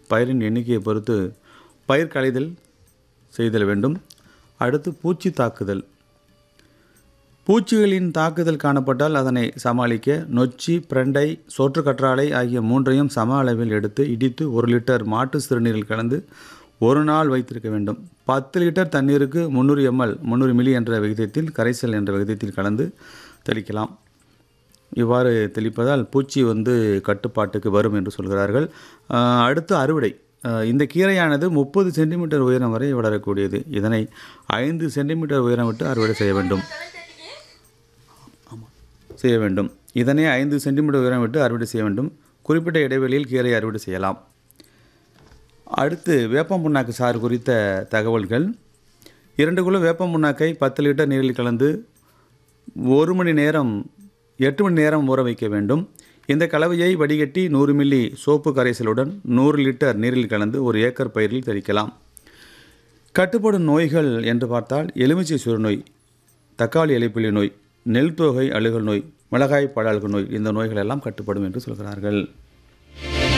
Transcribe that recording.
பயிரின் எண்ணிக்கையை பொறுத்து பயிர் களைதல் செய்தல் வேண்டும் அடுத்து பூச்சி தாக்குதல் பூச்சிகளின் தாக்குதல் காணப்பட்டால் அதனை சமாளிக்க நொச்சி பிரண்டை சோற்றுக்கற்றாழை ஆகிய மூன்றையும் சம அளவில் எடுத்து இடித்து ஒரு லிட்டர் மாட்டு சிறுநீரில் கலந்து ஒரு நாள் வைத்திருக்க வேண்டும் பத்து லிட்டர் தண்ணீருக்கு முந்நூறு எம்எல் முந்நூறு மில்லி என்ற விகிதத்தில் கரைசல் என்ற விகிதத்தில் கலந்து தெளிக்கலாம் இவ்வாறு தெளிப்பதால் பூச்சி வந்து கட்டுப்பாட்டுக்கு வரும் என்று சொல்கிறார்கள் ஆஹ் அடுத்து அறுவடை ஆஹ் இந்த கீரையானது முப்பது சென்டிமீட்டர் உயரம் வரை வளரக்கூடியது இதனை ஐந்து சென்டிமீட்டர் உயரம் விட்டு அறுவடை செய்ய வேண்டும் செய்ய வேண்டும் இதனை ஐந்து சென்டிமீட்டர் உயரம் விட்டு அறுவடை செய்ய வேண்டும் குறிப்பிட்ட இடைவெளியில் கீரை அறுவடை செய்யலாம் அடுத்து வேப்பம் புண்ணாக்கு சாறு குறித்த தகவல்கள் இரண்டு கிலோ வேப்பம் புண்ணாக்கை பத்து லிட்டர் நீரில் கலந்து ஒரு மணி நேரம் எட்டு மணி நேரம் ஊற வைக்க வேண்டும் இந்த கலவையை வடிகட்டி நூறு மில்லி சோப்பு கரைசலுடன் நூறு லிட்டர் நீரில் கலந்து ஒரு ஏக்கர் பயிரில் தெளிக்கலாம் கட்டுப்படும் நோய்கள் என்று பார்த்தால் எலுமிச்சை சுருநோய் தக்காளி இலைப்புள்ளி நோய் நெல் தோகை அழுகல் நோய் மிளகாய் பழ அழுகல் நோய் இந்த நோய்கள் எல்லாம் கட்டுப்படும் என்று சொல்கிறார்கள்